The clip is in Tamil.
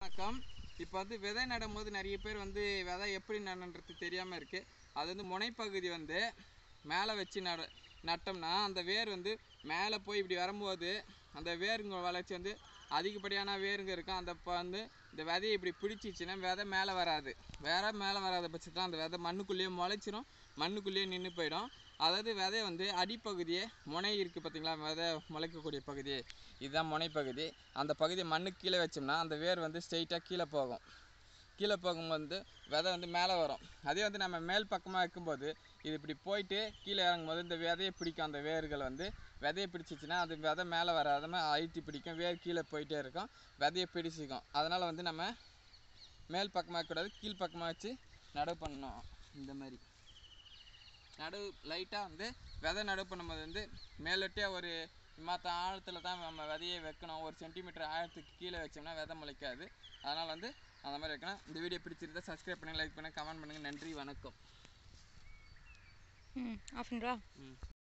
வணக்கம் இப்போ வந்து விதை நடும்போது நிறைய பேர் வந்து விதை எப்படி நடன்றது தெரியாமல் இருக்குது அது வந்து முனைப்பகுதி வந்து மேலே வச்சு நட நட்டோம்னா அந்த வேர் வந்து மேலே போய் இப்படி வரும்போது அந்த வேருங்க வளர்ச்சி வந்து அதிகப்படியான வேருங்க இருக்கும் அந்த இப்போ வந்து இந்த விதையை இப்படி பிடிச்சிச்சுன்னா விதை மேலே வராது வேற மேலே வராத பட்சத்தில் அந்த விதை மண்ணுக்குள்ளேயே முளைச்சிரும் மண்ணுக்குள்ளேயே நின்று போயிடும் அதாவது விதை வந்து அடிப்பகுதியே முனை இருக்குது பார்த்தீங்களா விதை முளைக்கக்கூடிய பகுதி இதுதான் முனைப்பகுதி அந்த பகுதியை மண்ணுக்கு கீழே வச்சோம்னா அந்த வேர் வந்து ஸ்ட்ரெயிட்டாக கீழே போகும் கீழே போகும்போது வந்து விதை வந்து மேலே வரும் அதே வந்து நம்ம மேல் பக்கமாக வைக்கும்போது இது இப்படி போயிட்டு கீழே இறங்கும்போது இந்த விதையை பிடிக்கும் அந்த வேர்கள் வந்து விதையை பிடிச்சிச்சின்னா அது விதை மேலே வராதம அழுத்தி பிடிக்கும் வேர் கீழே போயிட்டே இருக்கும் விதையை பிடிச்சிக்கும் அதனால் வந்து நம்ம மேல் பக்கமாக வைக்கக்கூடாது கீழ் பக்கமாக வச்சு நடவு பண்ணணும் இந்த மாதிரி நடவு லைட்டாக வந்து விதை நடவு பண்ணும்போது வந்து மேலொட்டியாக ஒரு மற்ற ஆழத்தில் தான் நம்ம விதையை வைக்கணும் ஒரு சென்டிமீட்டர் ஆழத்துக்கு கீழே வச்சோம்னா விதை முளைக்காது அதனால் வந்து அந்த மாதிரி வைக்கணும் இந்த வீடியோ பிடிச்சிருந்தா சப்ஸ்கிரைப் பண்ணுங்கள் லைக் பண்ணுங்கள் கமெண்ட் பண்ணுங்கள் நன்றி வணக்கம் ம் ஆஃப் பண்ணுறா ம்